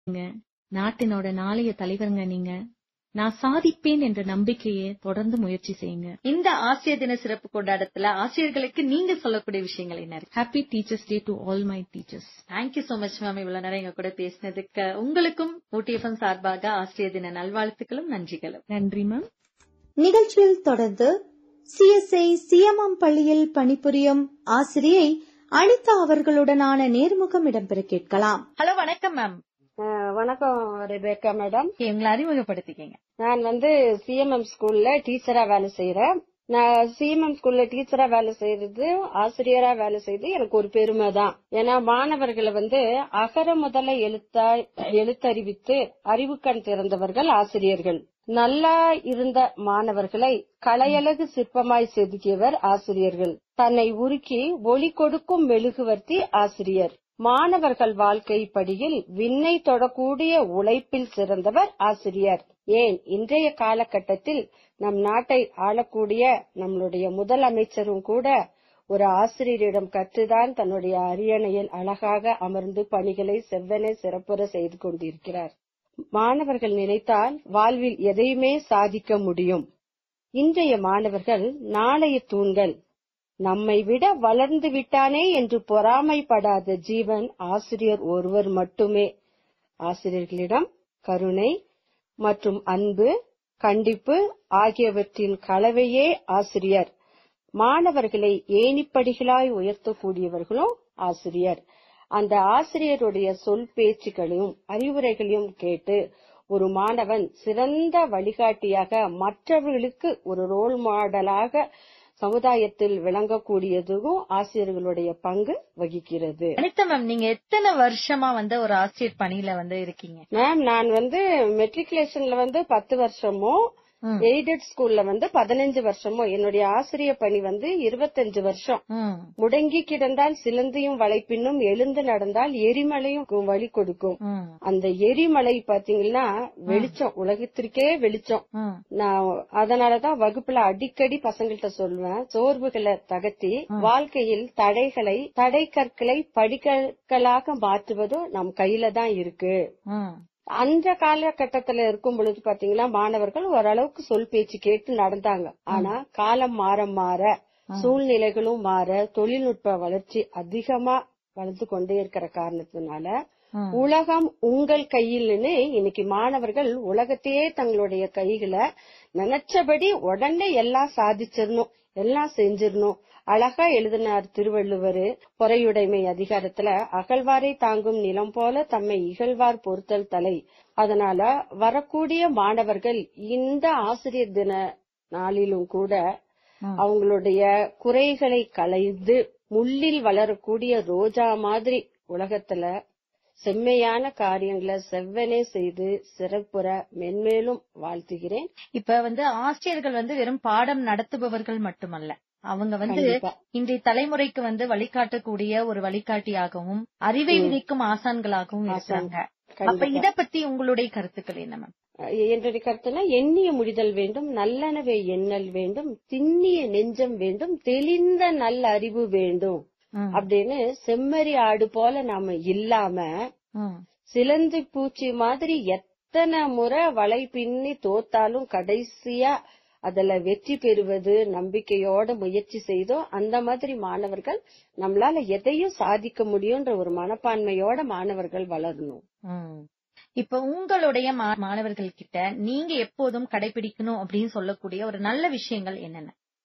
நீங்க நாட்டினோட நாளைய தலைவருங்க நீங்க நான் சாதிப்பேன் என்ற நம்பிக்கையை தொடர்ந்து முயற்சி செய்யுங்க இந்த ஆசிரியர் தின சிறப்பு கொண்டாட்டத்துல ஆசிரியர்களுக்கு நீங்க சொல்லக்கூடிய விஷயங்கள் என்ன இருக்கு happy teachers day to all my teachers thank you so much ma'am இவ்வளவு நேரம் எங்க கூட பேசினதுக்கு உங்களுக்கும் ஊட்டிஎஃப்எம் சார்பாக ஆசிரியர் தின நல்வாழ்த்துக்களும் நன்றிகளும் நன்றி மேம் நிகழ்ச்சியில் தொடர்ந்து சிஎஸ்ஐ சிஎம்எம் பள்ளியில் பணிபுரியும் ஆசிரியை அனிதா அவர்களுடனான நேர்முகம் இடம்பெற கேட்கலாம் ஹலோ வணக்கம் மேம் அஹ் வணக்கம் ரெபேக்கா மேடம் உங்களை அறிமுகப்படுத்திக்கங்க நான் வந்து சிஎம்எம் ஸ்கூல்ல டீச்சரா வேலை செய்யறேன் நான் சிஎம்எம் ஸ்கூல்ல டீச்சரா வேலை செய்யறது ஆசிரியரா வேலை செய்யறது எனக்கு ஒரு பெருமை தான் ஏன்னா மாணவர்களை வந்து அகர முதல எழுத்தா எழுத்தறிவித்து அறிவுக்கண் திறந்தவர்கள் ஆசிரியர்கள் நல்லா இருந்த மாணவர்களை கலையழகு சிற்பமாய் செதுக்கியவர் ஆசிரியர்கள் தன்னை உருக்கி ஒளி கொடுக்கும் மெழுகுவர்த்தி ஆசிரியர் மாணவர்கள் வாழ்க்கை படியில் விண்ணை தொடக்கூடிய உழைப்பில் சிறந்தவர் ஆசிரியர் ஏன் இன்றைய காலகட்டத்தில் நம் நாட்டை ஆளக்கூடிய நம்மளுடைய முதலமைச்சரும் கூட ஒரு ஆசிரியரிடம் கற்றுதான் தன்னுடைய அரியணையில் அழகாக அமர்ந்து பணிகளை செவ்வனே சிறப்புற செய்து கொண்டிருக்கிறார் மாணவர்கள் நினைத்தால் வாழ்வில் எதையுமே சாதிக்க முடியும் இன்றைய மாணவர்கள் நாளைய தூண்கள் நம்மை விட வளர்ந்து விட்டானே என்று பொறாமைப்படாத ஜீவன் ஆசிரியர் ஒருவர் மட்டுமே ஆசிரியர்களிடம் கருணை மற்றும் அன்பு கண்டிப்பு ஆகியவற்றின் கலவையே ஆசிரியர் மாணவர்களை ஏணிப்படிகளாய் உயர்த்தக்கூடியவர்களும் ஆசிரியர் அந்த ஆசிரியருடைய சொல் பேச்சுகளையும் அறிவுரைகளையும் கேட்டு ஒரு மாணவன் சிறந்த வழிகாட்டியாக மற்றவர்களுக்கு ஒரு ரோல் மாடலாக சமுதாயத்தில் விளங்கக்கூடியதும் ஆசிரியர்களுடைய பங்கு வகிக்கிறது அனிதா மேம் நீங்க எத்தனை வருஷமா வந்து ஒரு ஆசிரியர் பணியில வந்து இருக்கீங்க மேம் நான் வந்து மெட்ரிகுலேஷன்ல வந்து பத்து வருஷமும் ம். எய்டட் ஸ்கூல்ல வந்து பதினஞ்சு வருஷமும் என்னுடைய ஆசிரிய பணி வந்து இருபத்தஞ்சு வருஷம் ம். முடங்கி கிடந்தால் சிலந்தியும் வளைப்பின்னும் எழுந்து நடந்தால் எரிமலையும் கு- வழி கொடுக்கும் ம். அந்த எரிமலை பாத்தீங்கன்னா வெளிச்சம் உலகத்திற்கே வெளிச்சம் ம். நான் அதனாலதான் வகுப்புல அடிக்கடி பசங்கள்கிட்ட சொல்லுவேன் சோர்வுகளை தகர்த்தி வாழ்க்கையில் தடைகளை தடை கற்களை படிக்கற்களாக மாற்றுவதும் நம் கையில தான் இருக்கு ம். அந்த காலகட்டத்துல இருக்கும் பொழுது பாத்தீங்கன்னா மாணவர்கள் ஓரளவுக்கு சொல் பேச்சு கேட்டு நடந்தாங்க ஆனா காலம் மாற மாற சூழ்நிலைகளும் மாற தொழில்நுட்ப வளர்ச்சி அதிகமா வளர்ந்து கொண்டே இருக்கிற காரணத்தினால ம். உலகம் உங்கள் கையில்னு இன்னைக்கு மாணவர்கள் உலகத்தையே தங்களுடைய கைகளை நினைச்சபடி உடனே எல்லாம் சாதிச்சிடணும் எல்லாம் செஞ்சிடணும் அழகா எழுதினார் திருவள்ளுவர் பொறையுடைமை அதிகாரத்துல அகழ்வாரை தாங்கும் நிலம் போல தம்மை இகழ்வார் பொறுத்தல் தலை அதனால வரக்கூடிய மாணவர்கள் இந்த ஆசிரியர் தின நாளிலும் கூட ம். அவங்களுடைய குறைகளை களைந்து முள்ளில் வளரக்கூடிய ரோஜா மாதிரி உலகத்துல செம்மையான காரியங்களை செவ்வனே செய்து சிறப்புற மென்மேலும் வாழ்த்துகிறேன் இப்ப வந்து ஆசிரியர்கள் வந்து வெறும் பாடம் நடத்துபவர்கள் மட்டுமல்ல அவங்க வந்து கண்டிப்பா. இன்றைய தலைமுறைக்கு வந்து வழிகாட்டக்கூடிய ஒரு வழிகாட்டியாகவும் அறிவை விதிக்கும் ஆசான்களாகவும் இருக்கிறாங்க அப்ப கண்டிப்பா. இத பத்தி உங்களுடைய கருத்துக்கள் என்ன மேம் என்னுடைய கருத்துனா எண்ணிய முடிதல் வேண்டும் நல்லனவை எண்ணல் வேண்டும் திண்ணிய நெஞ்சம் வேண்டும் தெளிந்த நல்ல அறிவு வேண்டும் ம். அப்படின்னு செம்மறி ஆடு போல நாம இல்லாம ம். சிலந்தி பூச்சி மாதிரி எத்தனை முறை வலை பின்னி தோத்தாலும் கடைசியா அதுல வெற்றி பெறுவது நம்பிக்கையோட முயற்சி செய்தோம் அந்த மாதிரி மாணவர்கள் நம்மளால எதையும் சாதிக்க முடியும்ன்ற ஒரு மனப்பான்மையோட மாணவர்கள் வளரணும் ம். இப்ப உங்களுடைய மா- மாணவர்கள் கிட்ட நீங்க எப்போதும் கடைபிடிக்கணும் அப்படின்னு சொல்லக்கூடிய ஒரு நல்ல விஷயங்கள் என்னென்ன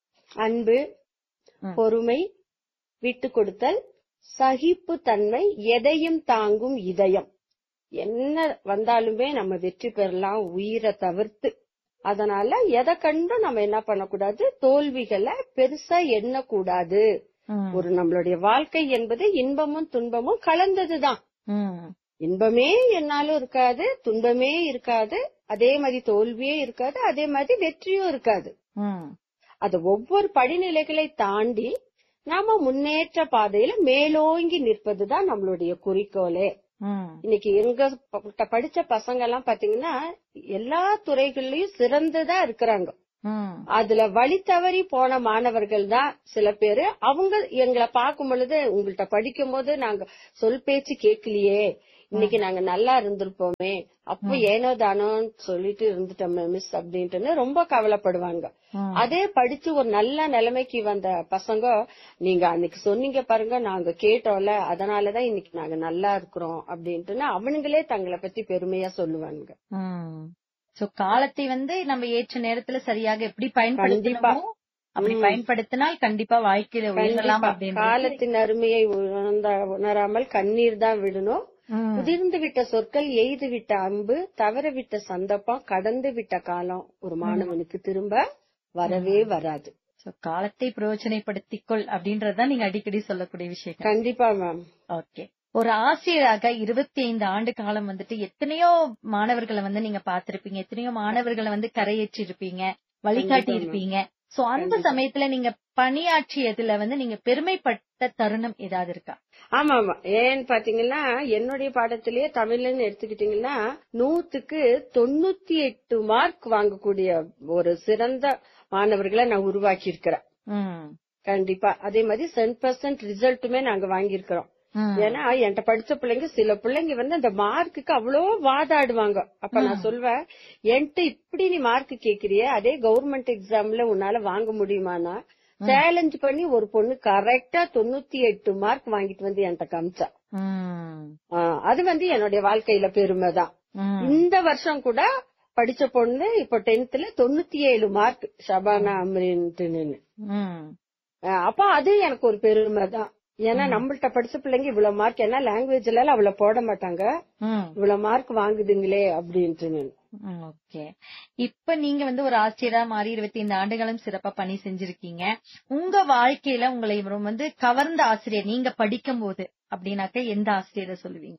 அன்பு ம். பொறுமை விட்டு கொடுத்தல் சகிப்பு தன்மை எதையும் தாங்கும் இதயம் என்ன வந்தாலுமே நம்ம வெற்றி பெறலாம் உயிரை தவிர்த்து அதனால எதை கண்டும் நம்ம என்ன பண்ணக்கூடாது தோல்விகளை பெருசா எண்ணக்கூடாது ம். ஒரு நம்மளுடைய வாழ்க்கை என்பது இன்பமும் துன்பமும் கலந்ததுதான் ம். இன்பமே என்னாலும் இருக்காது துன்பமே இருக்காது அதே மாதிரி தோல்வியே இருக்காது அதே மாதிரி வெற்றியும் இருக்காது ம். அது ஒவ்வொரு படிநிலைகளை தாண்டி நாம முன்னேற்ற பாதையில மேலோங்கி நிற்பதுதான் நம்மளுடைய குறிக்கோளே ம். இன்னைக்கு எங்க ப- படிச்ச பசங்க எல்லாம் பாத்தீங்கன்னா எல்லா துறைகள்லயும் சிறந்ததா இருக்கிறாங்க ம். அதுல வழி தவறி போன மாணவர்கள் தான் சில பேரு அவங்க எங்களை பார்க்கும் பொழுது உங்கள்ட்ட படிக்கும் போது நாங்க சொல் பேச்சு கேட்கலையே இன்னைக்கு நாங்க நல்லா இருந்திருப்போமே அப்போ ஏனோ தானோன்னு சொல்லிட்டு இருந்துட்டோமே மிஸ் அப்படின்ட்டுன்னு ரொம்ப கவலைப்படுவாங்க ம். அதே படிச்சு ஒரு நல்ல நிலைமைக்கு வந்த பசங்க நீங்க அன்னைக்கு சொன்னீங்க பாருங்க நாங்க கேட்டோம்ல அதனாலதான் இன்னைக்கு நாங்க நல்லா இருக்கிறோம் அப்படின்ட்டுன்னு அவனுங்களே தங்களை பத்தி பெருமையா சொல்லுவாங்க சோ காலத்தை வந்து நம்ம ஏற்ற நேரத்துல சரியாக எப்படி கண்டிப்பா. பயன்படுத்தணுமோ அப்படி ம். பயன்படுத்தினால் கண்டிப்பா வாழ்க்கையில உயரலாம் கண்டிப்பா. அப்படின்னு காலத்தின் அருமையை உணர்ந்த உணராமல் கண்ணீர் தான் விடணும் உதிர்ந்து விட்ட சொற்கள் எய்து விட்ட அம்பு தவற விட்ட சந்தர்ப்பம் கடந்து விட்ட காலம் ஒரு மாணவனுக்கு திரும்ப வரவே வராது சோ காலத்தை பிரயோஜனைப்படுத்திக்கொள் அப்படின்றதுதான் நீங்க அடிக்கடி சொல்லக்கூடிய விஷயம் கண்டிப்பா மேம் ஓகே ஒரு ஆசிரியராக இருபத்தி ஐந்து ஆண்டு காலம் வந்துட்டு எத்தனையோ மாணவர்களை வந்து நீங்க பாத்திருப்பீங்க எத்தனையோ மாணவர்களை வந்து கரையேற்றி இருப்பீங்க வழிகாட்டி கண்டிப்பா, இருப்பீங்க சோ அந்த கண்டிப்பா. சமயத்துல நீங்க பணியாற்றியதுல வந்து நீங்க பெருமைப்பட்ட தருணம் ஏதாவது இருக்கா ஆமா ஆமா ஏன்னு பாத்தீங்கன்னா என்னுடைய பாடத்திலேயே தமிழ்னு எடுத்துக்கிட்டீங்கன்னா நூத்துக்கு தொண்ணூத்தி எட்டு மார்க் வாங்கக்கூடிய ஒரு சிறந்த மாணவர்களை நான் உருவாக்கி இருக்கிறேன் ம். கண்டிப்பா அதே மாதிரி சென்ட் பர்சன்ட் ரிசல்ட்டுமே நாங்க வாங்கியிருக்கிறோம் ம். ஏன்னா என்கிட்ட படிச்ச பிள்ளைங்க சில பிள்ளைங்க வந்து அந்த மார்க்குக்கு அவ்வளோ வாதாடுவாங்க அப்ப நான் சொல்வேன் என்கிட்ட இப்படி நீ மார்க் கேக்குறிய அதே கவர்மெண்ட் எக்ஸாம்ல உன்னால வாங்க முடியுமானா சேலஞ்ச் பண்ணி ஒரு பொண்ணு கரெக்டா தொண்ணூத்தி எட்டு மார்க் வாங்கிட்டு வந்து என்கிட்ட காமிச்சா ம். ஆ, அது வந்து என்னுடைய வாழ்க்கையில பெருமை தான் ம். இந்த வருஷம் கூட படிச்ச பொண்ணு இப்போ டென்த்ல தொண்ணூத்தி ஏழு மார்க் ஷபானா அம்ரின்ட்டு ம். அப்ப அது எனக்கு ஒரு பெருமை தான் ஏன்னா நம்மள்ட்ட படிச்ச பிள்ளைங்க இவ்வளவு மார்க் ஏன்னா லாங்குவேஜ்ல எல்லாம் அவ்வளவு போட மாட்டாங்க ம். இவ்வளவு மார்க் வாங்குதுங்களே அப்படின்ட்டு நான். ம், ஓகே இப்ப நீங்க வந்து ஒரு ஆசிரியரா மாறி இருபத்தி ஐந்து ஆண்டுகளும் சிறப்பா பணி செஞ்சிருக்கீங்க உங்க வாழ்க்கையில உங்களை இவரும் வந்து கவர்ந்த ஆசிரியர் நீங்க படிக்கும் போது அப்படின்னாக்க எந்த ஆசிரியரை சொல்லுவீங்க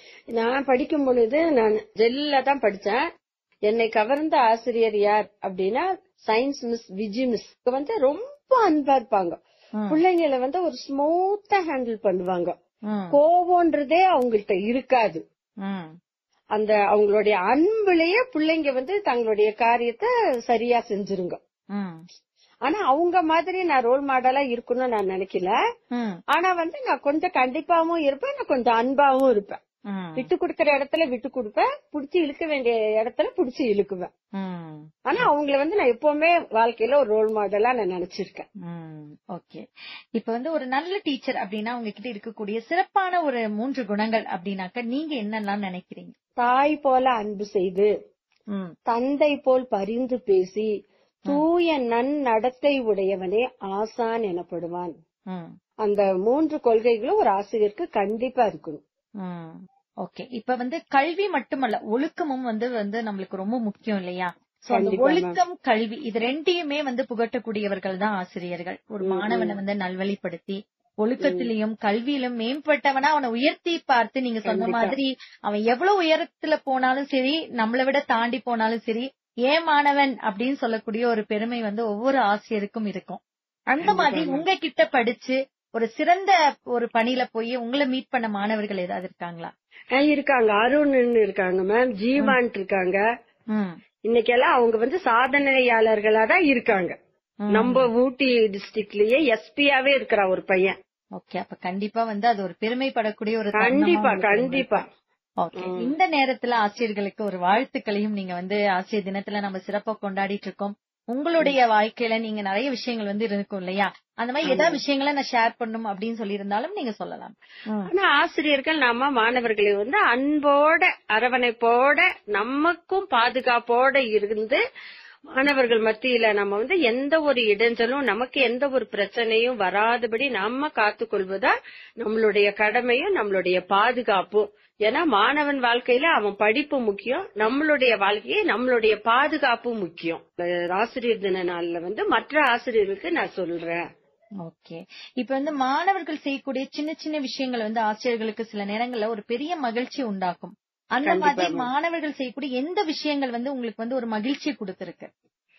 நான் படிக்கும் பொழுது நான் ஜெல்ல தான் படிச்சேன் என்னை கவர்ந்த ஆசிரியர் யார் அப்படின்னா சயின்ஸ் மிஸ் விஜி மிஸ் வந்து ரொம்ப அன்பா இருப்பாங்க ம். பிள்ளைங்களை வந்து ஒரு ஸ்மூத்தா ஹேண்டில் பண்ணுவாங்க ம், கோவம்ன்றதே அவங்கள்ட்ட இருக்காது ம், அந்த அவங்களுடைய அன்புலயே பிள்ளைங்க வந்து தங்களுடைய காரியத்தை சரியா செஞ்சிருங்க ம், ஆனா அவங்க மாதிரி நான் ரோல் மாடலா இருக்கணும்னு நான் நினைக்கல ம், ஆனா வந்து நான் கொஞ்சம் கண்டிப்பாவும் இருப்பேன் நான் கொஞ்சம் அன்பாவும் இருப்பேன் ம், விட்டு கொடுக்கற இடத்துல விட்டு கொடுப்பேன் புடிச்சு இழுக்க வேண்டிய இடத்துல புடிச்சு இழுக்குவேன் ம், ஆனா அவங்கள வந்து நான் எப்பவுமே வாழ்க்கையில ஒரு ரோல் மாடலா நான் நினைச்சிருக்கேன் ம், ஓகே இப்ப வந்து ஒரு நல்ல டீச்சர் அப்படின்னா உங்ககிட்ட இருக்கக்கூடிய சிறப்பான ஒரு மூன்று குணங்கள் அப்படின்னாக்க நீங்க என்னெல்லாம் நினைக்கிறீங்க தாய் போல அன்பு செய்து ம், தந்தை போல் பரிந்து பேசி தூய நன்னடத்தை உடையவனே ஆசான் எனப்படுவான் ம், அந்த மூன்று கொள்கைகளும் ஒரு ஆசிரியருக்கு கண்டிப்பா இருக்கணும் ம். ஓகே இப்ப வந்து கல்வி மட்டுமல்ல ஒழுக்கமும் வந்து வந்து நம்மளுக்கு ரொம்ப முக்கியம் இல்லையா So, அந்த கண்டிப்பா, ma'am. ஒழுக்கம் கல்வி இது ரெண்டையுமே வந்து புகட்டக்கூடியவர்கள் தான் ஆசிரியர்கள் ஒரு ம், மாணவனை வந்து நல்வழிப்படுத்தி ஒழுக்கத்திலையும் கல்வியிலும் மேம்பட்டவனா அவனை உயர்த்தி பார்த்து நீங்க சொன்ன கண்டிப்பா. மாதிரி அவன் எவ்வளவு உயரத்துல போனாலும் சரி நம்மளை விட தாண்டி போனாலும் சரி ஏன் மாணவன் அப்படின்னு சொல்லக்கூடிய ஒரு பெருமை வந்து ஒவ்வொரு ஆசிரியருக்கும் இருக்கும் அந்த கண்டிப்பா, மாதிரி ma'am. உங்ககிட்ட படிச்சு ஒரு சிறந்த ஒரு பணியில போய் உங்களை மீட் பண்ண மாணவர்கள் ஏதாவது இருக்காங்களா ஆஹ் இருக்காங்க அருண்னு இருக்காங்க மேம் ஜீவான் இருக்காங்க ம், இன்னைக்கெல்லாம் அவங்க வந்து சாதனையாளர்களா தான் இருக்காங்க ம். நம்ம ஊட்டி டிஸ்ட்ரிக்ட்லயே எஸ்பியாவே இருக்கிற ஒரு பையன் ஓகே அப்ப கண்டிப்பா வந்து அது ஒரு பெருமைப்படக்கூடிய ஒரு தருணமா கண்டிப்பா உங்களுக்கு கண்டிப்பா ஓகே இந்த நேரத்துல ஆசிரியர்களுக்கு ஒரு வாழ்த்துக்களையும் நீங்க வந்து ஆசிரியர் தினத்துல நம்ம சிறப்பா கொண்டாடிட்டு இருக்கோம் உங்களுடைய வாழ்க்கையில நீங்க நிறைய விஷயங்கள் வந்து இருக்கும் இல்லையா அந்த மாதிரி ஏதாவது விஷயங்களை நான் ஷேர் பண்ணும் அப்படின்னு சொல்லி இருந்தாலும் நீங்க சொல்லலாம் ஆனா ஆசிரியர்கள் நம்ம மாணவர்களை வந்து அன்போட அரவணைப்போட நமக்கும் பாதுகாப்போட இருந்து மாணவர்கள் மத்தியில நம்ம வந்து எந்த ஒரு இடைஞ்சலும் நமக்கு எந்த ஒரு பிரச்சனையும் வராதபடி நம்ம காத்துக்கொள்வதா நம்மளுடைய கடமையும் நம்மளுடைய பாதுகாப்பும் ஏன்னா மாணவன் வாழ்க்கையில அவன் படிப்பு முக்கியம் நம்மளுடைய வாழ்க்கையே நம்மளுடைய பாதுகாப்பு முக்கியம் அஹ் ஆசிரியர் தின நாள்ல வந்து மற்ற ஆசிரியர்களுக்கு நான் சொல்றேன் ஓகே இப்ப வந்து மாணவர்கள் செய்யக்கூடிய சின்ன சின்ன விஷயங்கள் வந்து ஆசிரியர்களுக்கு சில நேரங்கள்ல ஒரு பெரிய மகிழ்ச்சி உண்டாக்கும் அந்த கண்டிப்பா, மாதிரி ma'am. மாணவர்கள் செய்யக்கூடிய எந்த விஷயங்கள் வந்து உங்களுக்கு வந்து ஒரு மகிழ்ச்சி கொடுத்திருக்கு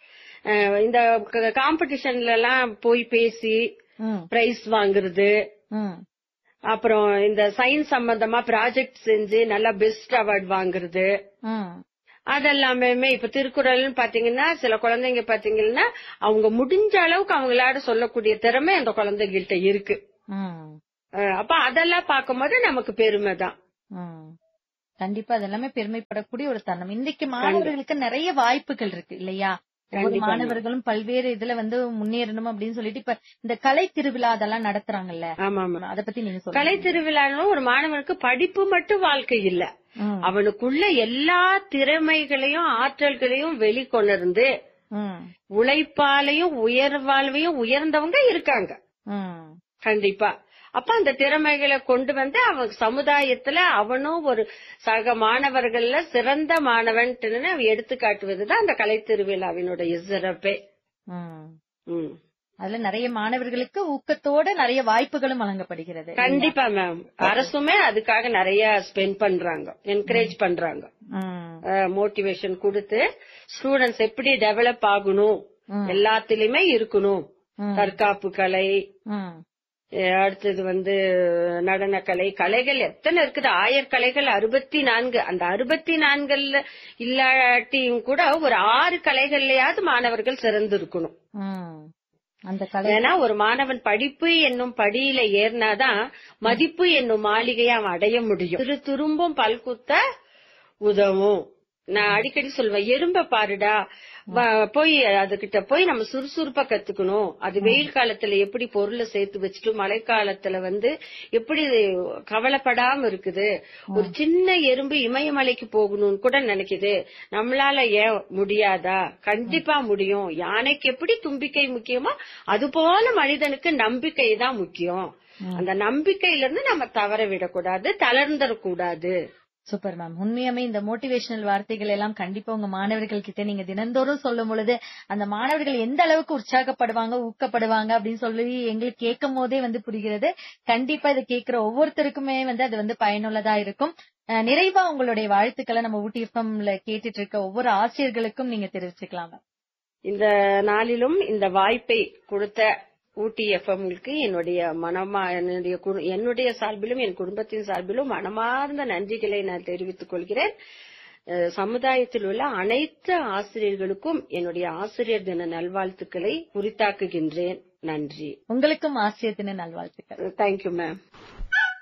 அஹ் இந்த காம்படிஷன்ல எல்லாம் போய் பேசி ம், பிரைஸ் வாங்குறது ம், அப்புறம் இந்த சயின்ஸ் சம்பந்தமா ப்ராஜெக்ட் செஞ்சு நல்லா பெஸ்ட் அவார்ட் வாங்குறது ம், அதெல்லாமே இப்ப திருக்குறள்னு பாத்தீங்கன்னா சில குழந்தைங்க பாத்தீங்கன்னா அவங்க முடிஞ்ச அளவுக்கு அவங்களாட சொல்லக்கூடிய திறமை அந்த குழந்தைகள்கிட்ட இருக்கு ம், அஹ் அப்ப அதெல்லாம் பார்க்கும்போது நமக்கு பெருமை தான் ம். கண்டிப்பா அது எல்லாமே பெருமைப்படக்கூடிய ஒரு தருணம் இன்னைக்கு மாணவர்களுக்கு நிறைய வாய்ப்புகள் இருக்கு இல்லையா ஒவ்வொரு கண்டிப்பா. மாணவர்களும் பல்வேறு இதுல வந்து முன்னேறணும் அப்படின்னு சொல்லிட்டு இப்ப இந்த கலை திருவிழா அதெல்லாம் நடத்துறாங்கல்ல ஆமா ஆமா அத பத்தி நீங்க கலை சொல்லுங்க திருவிழாலும் ஒரு மாணவனுக்கு படிப்பு மட்டும் வாழ்க்கை இல்ல ம், அவனுக்குள்ள எல்லா திறமைகளையும் ஆற்றல்களையும் வெளிக்கொணர்ந்து ம், உழைப்பாலையும் உயர்வாழ்வையும் உயர்ந்தவங்க இருக்காங்க ம். கண்டிப்பா அப்ப அந்த திறமைகளை கொண்டு வந்து அவன் சமுதாயத்துல அவனும் ஒரு சக மாணவர்கள்ல சிறந்த மாணவன் எடுத்து காட்டுவதுதான் அந்த கலை திருவிழாவினுடைய சிறப்பே ம். ம். அதுல நிறைய மாணவர்களுக்கு ஊக்கத்தோட நிறைய வாய்ப்புகளும் வழங்கப்படுகிறது கண்டிப்பா மேம் அரசுமே அதுக்காக நிறைய ஸ்பெண்ட் பண்றாங்க என்கரேஜ் பண்றாங்க ம், மோட்டிவேஷன் கொடுத்து ஸ்டூடெண்ட்ஸ் எப்படி டெவலப் ஆகணும் ம். எல்லாத்துலயுமே இருக்கணும் ம். தற்காப்பு கலை ம். அஹ் அடுத்தது வந்து நடனக்கலை கலைகள் எத்தனை இருக்குது ஆயிரம் கலைகள் அறுபத்தி நான்கு அந்த அறுபத்தி நான்குல இல்லாட்டியும் கூட ஒரு ஆறு கலைகள்லயாவது மாணவர்கள் சிறந்து இருக்கணும் ம். அந்த கலை ஏன்னா ஒரு மாணவன் படிப்பு என்னும் படியில ஏறினாதான் மதிப்பு என்னும் மாளிகையை அவன் அடைய முடியும் திரு துரும்பும் பல்குத்த உதவும் நான் அடிக்கடி சொல்வேன் எறும்ப பாருடா வ- போய் அதுகிட்ட போய் நம்ம சுறுசுறுப்பா கத்துக்கணும் அது வெயில் காலத்துல எப்படி பொருளை சேர்த்து வச்சுட்டு மழைக்காலத்துல வந்து எப்படி கவலைப்படாம இருக்குது ஒரு சின்ன எறும்பு இமயமலைக்கு போகணும்னு கூட நினைக்குது நம்மளால ஏன் முடியாதா கண்டிப்பா முடியும் யானைக்கு எப்படி தும்பிக்கை முக்கியமோ அது போல மனிதனுக்கு நம்பிக்கை தான் முக்கியம் அந்த நம்பிக்கையில இருந்து நம்ம தவற விடக்கூடாது தளர்ந்துடக்கூடாது சூப்பர் மேம் உண்மையாமே இந்த மோட்டிவேஷனல் வார்த்தைகள் எல்லாம் கண்டிப்பா உங்க மாணவர்கள் கிட்ட நீங்க தினந்தோறும் சொல்லும் பொழுது அந்த மாணவர்கள் எந்த அளவுக்கு உற்சாகப்படுவாங்க ஊக்கப்படுவாங்க அப்படின்னு சொல்லி எங்களுக்கு கேட்கும் போதே வந்து புரிகிறது கண்டிப்பா இதை கேட்கிற ஒவ்வொருத்தருக்குமே வந்து அது வந்து பயனுள்ளதா இருக்கும் அஹ் நிறைவா உங்களுடைய வாழ்த்துக்களை நம்ம ஊட்டி எஃப்எம்ல கேட்டுட்டு இருக்க ஒவ்வொரு ஆசிரியர்களுக்கும் நீங்க தெரிவிச்சுக்கலாம் ma'am. இந்த நாளிலும் இந்த வாய்ப்பை கொடுத்த ஊட்டி எஃப்எம்களுக்கு என்னுடைய மனமா என்னுடைய குடு- என்னுடைய சார்பிலும் என் குடும்பத்தின் சார்பிலும் மனமார்ந்த நன்றிகளை நான் தெரிவித்துக் கொள்கிறேன் அஹ் சமுதாயத்தில் உள்ள அனைத்து ஆசிரியர்களுக்கும் என்னுடைய ஆசிரியர் தின நல்வாழ்த்துக்களை உரித்தாக்குகின்றேன் நன்றி உங்களுக்கும் ஆசிரியர் தின நல்வாழ்த்துக்கள் தேங்க்யூ மேம்